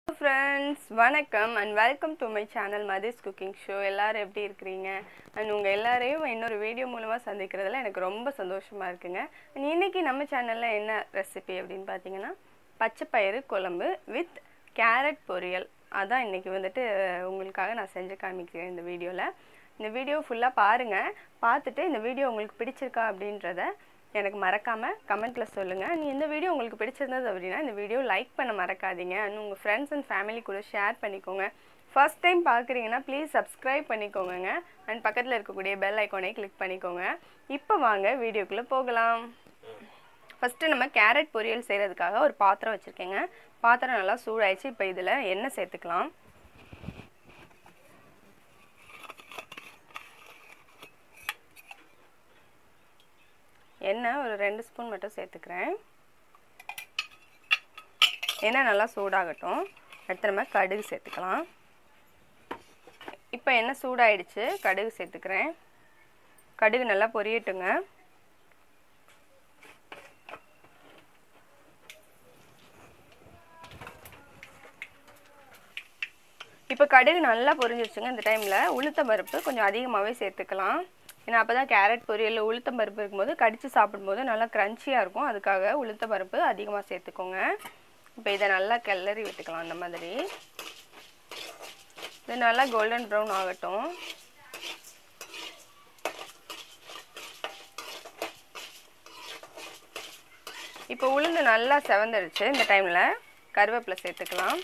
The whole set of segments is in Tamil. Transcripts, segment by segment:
ஃப்ரெண்ட்ஸ் வணக்கம் and welcome to my channel Mathi's cooking show எல்லாரும் எப்படி இருக்கிறீங்க அண்ட் உங்கள் எல்லாரையும் இன்னொரு வீடியோ மூலமாக சந்திக்கிறதுல எனக்கு ரொம்ப சந்தோஷமாக இருக்குங்க அண்ட் இன்னைக்கு நம்ம சேனலில் என்ன ரெசிபி அப்படின்னு பார்த்தீங்கன்னா பச்சைப்பயிறு குழம்பு வித் கேரட் பொரியல் அதான் இன்றைக்கி வந்துட்டு உங்களுக்காக நான் செஞ்சு காமிக்கிறேன் இந்த வீடியோவில் இந்த வீடியோ ஃபுல்லாக பாருங்கள் பார்த்துட்டு இந்த வீடியோ உங்களுக்கு பிடிச்சிருக்கா அப்படின்றத எனக்கு மறக்காமல் கமெண்ட்டில் சொல்லுங்கள் நீ இந்த வீடியோ உங்களுக்கு பிடிச்சிருந்தது அப்படின்னா இந்த வீடியோ லைக் பண்ண மறக்காதீங்க அண்ட் உங்கள் ஃப்ரெண்ட்ஸ் அண்ட் ஃபேமிலி கூட ஷேர் பண்ணிக்கோங்க ஃபர்ஸ்ட் டைம் பார்க்குறீங்கன்னா ப்ளீஸ் சப்ஸ்கிரைப் பண்ணிக்கோங்க அண்ட் பக்கத்தில் இருக்கக்கூடிய பெல் ஐக்கானை கிளிக் பண்ணிக்கோங்க இப்போ வாங்க வீடியோக்குள்ளே போகலாம் ஃபஸ்ட்டு நம்ம கேரட் பொரியல் செய்கிறதுக்காக ஒரு பாத்திரம் வச்சுருக்கேங்க பாத்திரம் நல்லா சூடாயிடுச்சு இப்போ இதில் எண்ணெய் சேர்த்துக்கலாம் எண்ணெய் ஒரு ரெண்டு ஸ்பூன் மட்டும் சேர்த்துக்கிறேன் எண்ணெய் நல்லா சூடாகட்டும் அடுத்து நம்ம கடுகு சேர்த்துக்கலாம் இப்போ எண்ணெய் சூடாயிடுச்சு கடுகு சேர்த்துக்கிறேன் கடுகு நல்லா பொரியட்டுங்க இப்போ கடுகு நல்லா பொரிஞ்சிருச்சுங்க இந்த டைமில் உளுத்த பருப்பு கொஞ்சம் அதிகமாகவே சேர்த்துக்கலாம் ஏன்னா அப்போ தான் கேரட் பொரியல் உளுத்தம் பருப்பு இருக்கும்போது கடித்து சாப்பிடும்போது நல்லா க்ரன்ச்சியாக இருக்கும் அதுக்காக உளுத்த பருப்பு அதிகமாக சேர்த்துக்கோங்க இப்போ இதை நல்லா கிளறி விட்டுக்கலாம் அந்த மாதிரி இது நல்லா கோல்டன் ப்ரௌன் ஆகட்டும் இப்போ உளுந்து நல்லா செவந்துடுச்சு இந்த டைமில் கருவேப்பிலை சேர்த்துக்கலாம்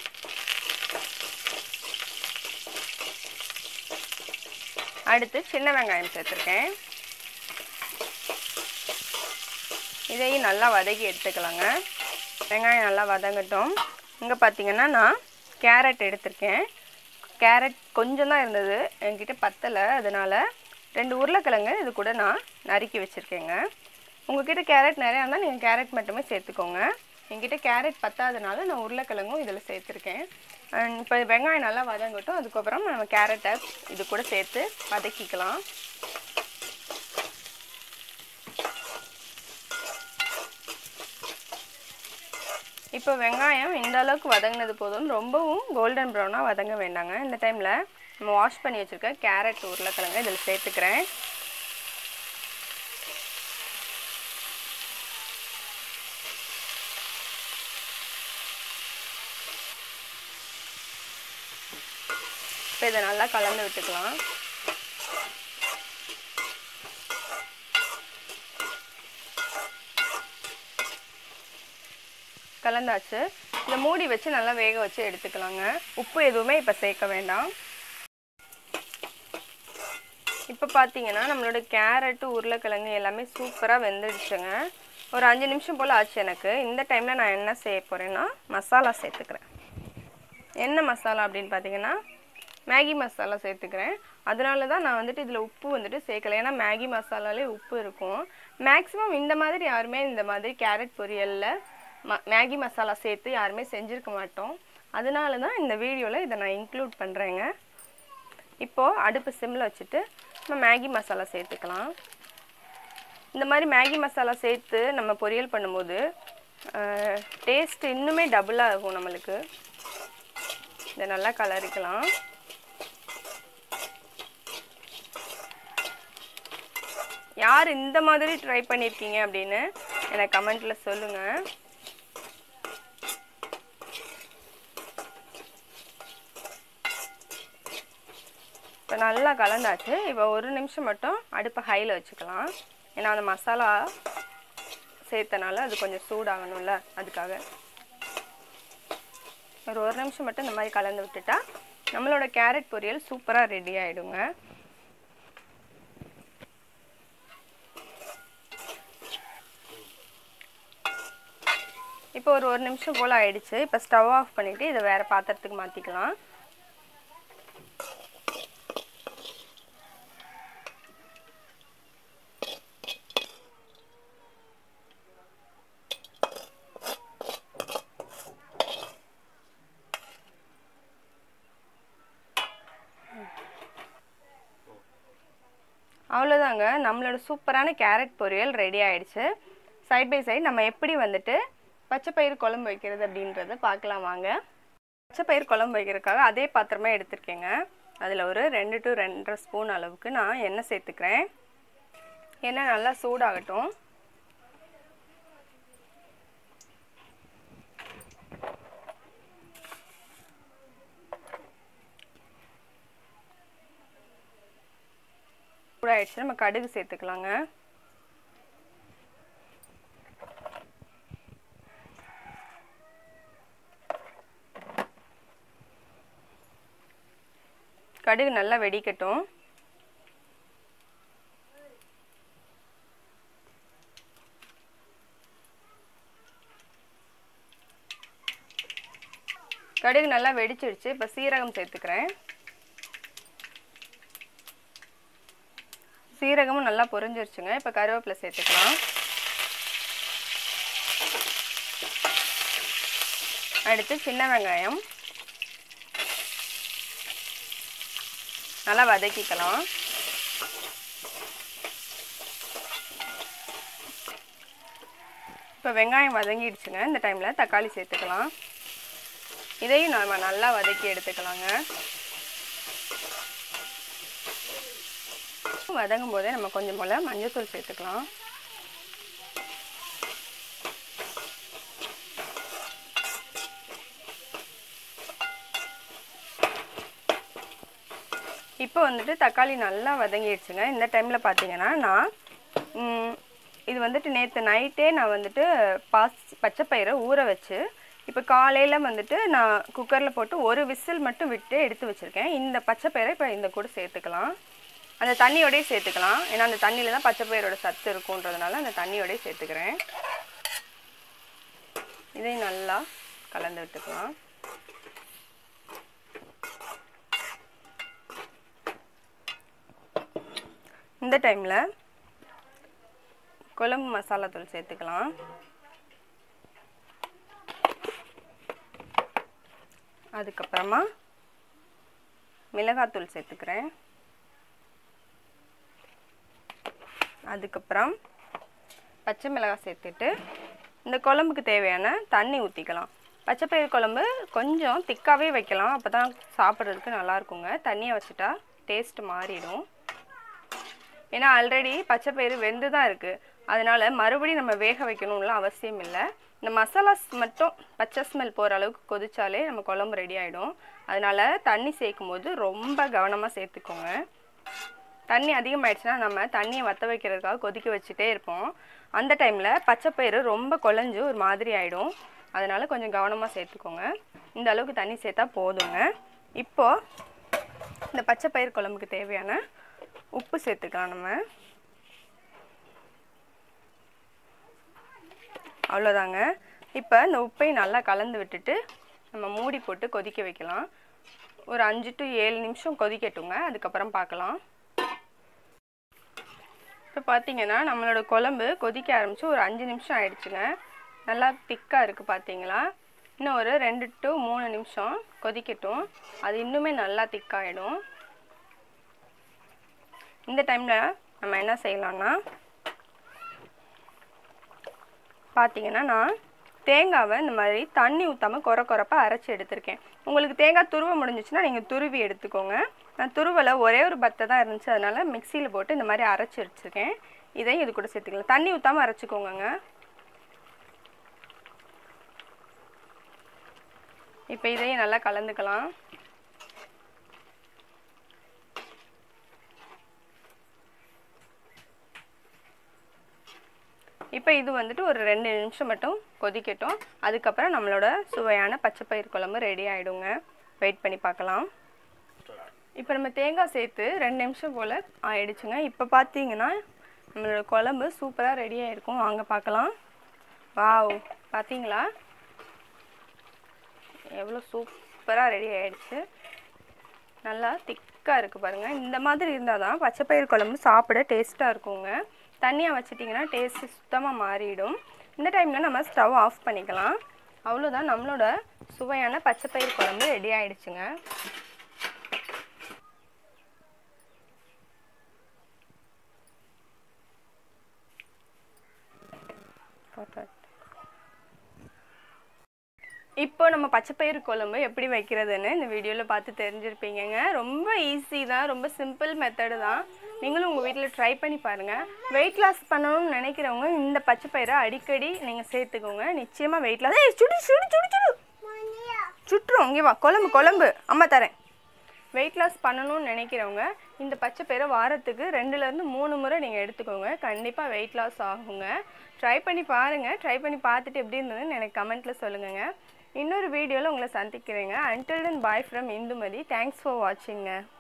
அடுத்து சின்ன வெங்காயம் சேர்த்துருக்கேன் இதையும் நல்லா வதக்கி எடுத்துக்கலாங்க வெங்காயம் நல்லா வதங்கட்டும் இங்கே பார்த்தீங்கன்னா நான் கேரட் எடுத்திருக்கேன் கேரட் கொஞ்சம் தான் இருந்தது என்கிட்ட பத்தலை அதனால் ரெண்டு உருளைக்கிழங்கு இது கூட நான் நறுக்கி வச்சுருக்கேங்க உங்ககிட்ட கேரட் நிறையா இருந்தால் நீங்கள் கேரட் மட்டுமே சேர்த்துக்கோங்க என்கிட்ட கேரட் பத்தாதனால நான் உருளைக்கிழங்கும் இதில் சேர்த்துருக்கேன் அண்ட் இப்போ வெங்காயம் நல்லா வதங்கட்டும் அதுக்கப்புறம் நம்ம கேரட்டை இது கூட சேர்த்து வதக்கிக்கலாம் இப்போ வெங்காயம் இந்த அளவுக்கு வதங்கினது போதும் ரொம்பவும் கோல்டன் ப்ரௌனாக வதங்க வேண்டாங்க இந்த டைமில் நம்ம வாஷ் பண்ணி வச்சுருக்க கேரட் உருளைக்கிழங்கு இதில் சேர்த்துக்கிறேன் இப்போ இதை நல்லா கலந்து விட்டுக்கலாம் கலந்தாச்சு இதை மூடி வச்சு நல்லா வேக வச்சு எடுத்துக்கலாங்க உப்பு எதுவுமே இப்போ சேர்க்க வேண்டாம் இப்போ பார்த்தீங்கன்னா நம்மளோட கேரட்டு உருளைக்கிழங்கு எல்லாமே சூப்பராக வெந்துடுச்சுங்க ஒரு அஞ்சு நிமிஷம் போல் ஆச்சு எனக்கு இந்த டைமில் நான் என்ன செய்ய போகிறேன்னா மசாலா சேர்த்துக்கிறேன் என்ன மசாலா அப்படின்னு பார்த்தீங்கன்னா மேகி மசாலா சேர்த்துக்கிறேன் அதனால தான் நான் வந்துட்டு இதில் உப்பு வந்துட்டு சேர்க்கல ஏன்னா மேகி மசாலாலே உப்பு இருக்கும் மேக்ஸிமம் இந்த மாதிரி யாருமே இந்த மாதிரி கேரட் பொரியலில் ம மேகி மசாலா சேர்த்து யாருமே செஞ்சுருக்க மாட்டோம் அதனால தான் இந்த வீடியோவில் இதை நான் இன்க்ளூட் பண்ணுறேங்க இப்போது அடுப்பு சிம்மில் வச்சுட்டு நம்ம மேகி மசாலா சேர்த்துக்கலாம் இந்த மாதிரி மேகி மசாலா சேர்த்து நம்ம பொரியல் பண்ணும்போது டேஸ்ட் இன்னுமே டபுளாக இருக்கும் நம்மளுக்கு இதை நல்லா கலரிக்கலாம் யார் இந்த மாதிரி ட்ரை பண்ணியிருக்கீங்க அப்படின்னு எனக்கு கமெண்ட்டில் சொல்லுங்கள் இப்போ நல்லா கலந்தாச்சு இப்போ ஒரு நிமிஷம் மட்டும் அடுப்பை ஹையில் வச்சுக்கலாம் ஏன்னா அந்த மசாலா சேர்த்தனால அது கொஞ்சம் சூடாகணும்ல அதுக்காக ஒரு ஒரு நிமிஷம் மட்டும் இந்த மாதிரி கலந்து விட்டுட்டா நம்மளோட கேரட் பொரியல் சூப்பராக ரெடி ஆகிடுங்க இப்போ ஒரு ஒரு நிமிஷம் போல் ஆயிடுச்சு இப்போ ஸ்டவ் ஆஃப் பண்ணிவிட்டு இதை வேறு பாத்திரத்துக்கு மாற்றிக்கலாம் அவ்வளோதாங்க நம்மளோட சூப்பரான கேரட் பொரியல் ரெடி ஆயிடுச்சு சைட் பை சைடு நம்ம எப்படி வந்துட்டு பச்சை பயிறு குழம்பு வைக்கிறது அப்படின்றத பார்க்கலாம் வாங்க பச்சைப்பயிர் குழம்பு வைக்கிறதுக்காக அதே பாத்திரமே எடுத்திருக்கேங்க அதில் ஒரு ரெண்டு டு ரெண்டரை ஸ்பூன் அளவுக்கு நான் எண்ணெய் சேர்த்துக்கிறேன் எண்ணெய் நல்லா சூடாகட்டும் சூடாயிடுச்சு நம்ம கடுகு சேர்த்துக்கலாங்க கடுகு நல்லா வெடிக்கட்டும் கடுகு நல்லா வெடிச்சிடுச்சு இப்போ சீரகம் சேர்த்துக்கிறேன் சீரகமும் நல்லா பொரிஞ்சிருச்சுங்க இப்போ கருவேப்பிலை சேர்த்துக்கலாம் அடுத்து சின்ன வெங்காயம் நல்லா வதக்கிக்கலாம் இப்போ வெங்காயம் வதங்கிடுச்சுங்க இந்த டைமில் தக்காளி சேர்த்துக்கலாம் இதையும் நம்ம நல்லா வதக்கி எடுத்துக்கலாங்க வதங்கும் போதே நம்ம கொஞ்சம் போல் மஞ்சள்தூள் சேர்த்துக்கலாம் இப்போ வந்துட்டு தக்காளி நல்லா வதங்கிடுச்சுங்க இந்த டைமில் பார்த்தீங்கன்னா நான் இது வந்துட்டு நேற்று நைட்டே நான் வந்துட்டு பாஸ் பச்சைப்பயிரை ஊற வச்சு இப்போ காலையில் வந்துட்டு நான் குக்கரில் போட்டு ஒரு விசில் மட்டும் விட்டு எடுத்து வச்சுருக்கேன் இந்த பச்சைப்பயிரை இப்போ இந்த கூட சேர்த்துக்கலாம் அந்த தண்ணியோடய சேர்த்துக்கலாம் ஏன்னா அந்த தண்ணியில் தான் பச்சைப்பயிரோட சத்து இருக்குன்றதுனால அந்த தண்ணியோடய சேர்த்துக்கிறேன் இதையும் நல்லா கலந்து விட்டுக்கலாம் இந்த டைமில் குழம்பு மசாலா தூள் சேர்த்துக்கலாம் அதுக்கப்புறமா மிளகாத்தூள் சேர்த்துக்கிறேன் அதுக்கப்புறம் பச்சை மிளகாய் சேர்த்துட்டு இந்த குழம்புக்கு தேவையான தண்ணி ஊற்றிக்கலாம் பச்சைப்பயிறு குழம்பு கொஞ்சம் திக்காகவே வைக்கலாம் அப்போ தான் சாப்பிட்றதுக்கு நல்லாயிருக்குங்க தண்ணியை வச்சுட்டா டேஸ்ட் மாறிடும் ஏன்னா ஆல்ரெடி பச்சைப்பயிறு வெந்து தான் இருக்குது அதனால் மறுபடியும் நம்ம வேக வைக்கணும்லாம் அவசியம் இல்லை இந்த மசாலாஸ் மட்டும் பச்சை ஸ்மெல் போகிற அளவுக்கு கொதிச்சாலே நம்ம குழம்பு ரெடி ஆகிடும் அதனால் தண்ணி சேர்க்கும் போது ரொம்ப கவனமாக சேர்த்துக்கோங்க தண்ணி அதிகமாகிடுச்சுன்னா நம்ம தண்ணியை வற்ற வைக்கிறதுக்காக கொதிக்க வச்சுட்டே இருப்போம் அந்த டைமில் பச்சைப்பயிறு ரொம்ப குழஞ்சு ஒரு மாதிரி ஆகிடும் அதனால் கொஞ்சம் கவனமாக சேர்த்துக்கோங்க இந்த அளவுக்கு தண்ணி சேர்த்தா போதுங்க இப்போது இந்த பச்சைப்பயிறு குழம்புக்கு தேவையான உப்பு சேர்த்துக்கலாம் நம்ம அவ்வளோதாங்க இப்போ இந்த உப்பையும் நல்லா கலந்து விட்டுட்டு நம்ம மூடி போட்டு கொதிக்க வைக்கலாம் ஒரு அஞ்சு டு ஏழு நிமிஷம் கொதிக்கட்டுங்க அதுக்கப்புறம் பார்க்கலாம் இப்போ பார்த்தீங்கன்னா நம்மளோட குழம்பு கொதிக்க ஆரம்பித்து ஒரு அஞ்சு நிமிஷம் ஆயிடுச்சுங்க நல்லா திக்காக இருக்குது பார்த்தீங்களா இன்னும் ஒரு ரெண்டு டு மூணு நிமிஷம் கொதிக்கட்டும் அது இன்னுமே நல்லா திக்காயிடும் இந்த டைமில் நம்ம என்ன செய்யலாம்னா பார்த்தீங்கன்னா நான் தேங்காவை இந்த மாதிரி தண்ணி ஊற்றாமல் குறை குறைப்பாக அரைச்சி எடுத்திருக்கேன் உங்களுக்கு தேங்காய் துருவ முடிஞ்சிச்சுன்னா நீங்கள் துருவி எடுத்துக்கோங்க நான் துருவலை ஒரே ஒரு பத்தை தான் இருந்துச்சு அதனால் மிக்சியில் போட்டு இந்த மாதிரி அரைச்சி வச்சுருக்கேன் இதையும் இது கூட சேர்த்துக்கலாம் தண்ணி ஊற்றாமல் அரைச்சிக்கோங்கங்க இப்போ இதையும் நல்லா கலந்துக்கலாம் இப்போ இது வந்துட்டு ஒரு ரெண்டு நிமிஷம் மட்டும் கொதிக்கட்டும் அதுக்கப்புறம் நம்மளோட சுவையான பச்சைப்பயிர் குழம்பு ரெடி ஆகிடுங்க வெயிட் பண்ணி பார்க்கலாம் இப்போ நம்ம தேங்காய் சேர்த்து ரெண்டு நிமிஷம் போல் ஆயிடுச்சுங்க இப்போ பார்த்தீங்கன்னா நம்மளோட குழம்பு சூப்பராக ரெடி ஆகிருக்கும் வாங்க பார்க்கலாம் வாவ் பார்த்தீங்களா எவ்வளோ சூப்பராக ரெடி ஆயிடுச்சு நல்லா திக்காக இருக்குது பாருங்கள் இந்த மாதிரி இருந்தால் தான் பச்சைப்பயிர் குழம்பு சாப்பிட டேஸ்ட்டாக இருக்குங்க தண்ணியாக வச்சிட்டிங்கன்னா டேஸ்ட்டு சுத்தமாக மாறிடும் இந்த டைமில் நம்ம ஸ்டவ் ஆஃப் பண்ணிக்கலாம் அவ்வளோதான் நம்மளோட சுவையான பச்சைப்பயிர் குழம்பு ரெடி ஆயிடுச்சுங்க இப்போ நம்ம பச்சைப்பயிறு குழம்பு எப்படி வைக்கிறதுன்னு இந்த வீடியோவில் பார்த்து தெரிஞ்சிருப்பீங்கங்க ரொம்ப ஈஸி தான் ரொம்ப சிம்பிள் மெத்தடு தான் நீங்களும் உங்கள் வீட்டில் ட்ரை பண்ணி பாருங்கள் வெயிட் லாஸ் பண்ணணும்னு நினைக்கிறவங்க இந்த பச்சைப்பயிரை அடிக்கடி நீங்கள் சேர்த்துக்கோங்க நிச்சயமாக வெயிட் லாஸ் ஏய் சுடு சுடு சுடு சுடு சுட்டுரும் இங்கே வா குழம்பு குழம்பு அம்மா தரேன் வெயிட் லாஸ் பண்ணணும்னு நினைக்கிறவங்க இந்த பச்சை பயிரை வாரத்துக்கு ரெண்டுலேருந்து மூணு முறை நீங்கள் எடுத்துக்கோங்க கண்டிப்பாக வெயிட் லாஸ் ஆகுங்க ட்ரை பண்ணி பாருங்கள் ட்ரை பண்ணி பார்த்துட்டு எப்படி இருந்ததுன்னு எனக்கு கமெண்ட்டில் சொல்லுங்கங்க இன்னொரு வீடியோவில் உங்களை சந்திக்கிறேங்க until then bye from Indumathi thanks for வாட்சிங்க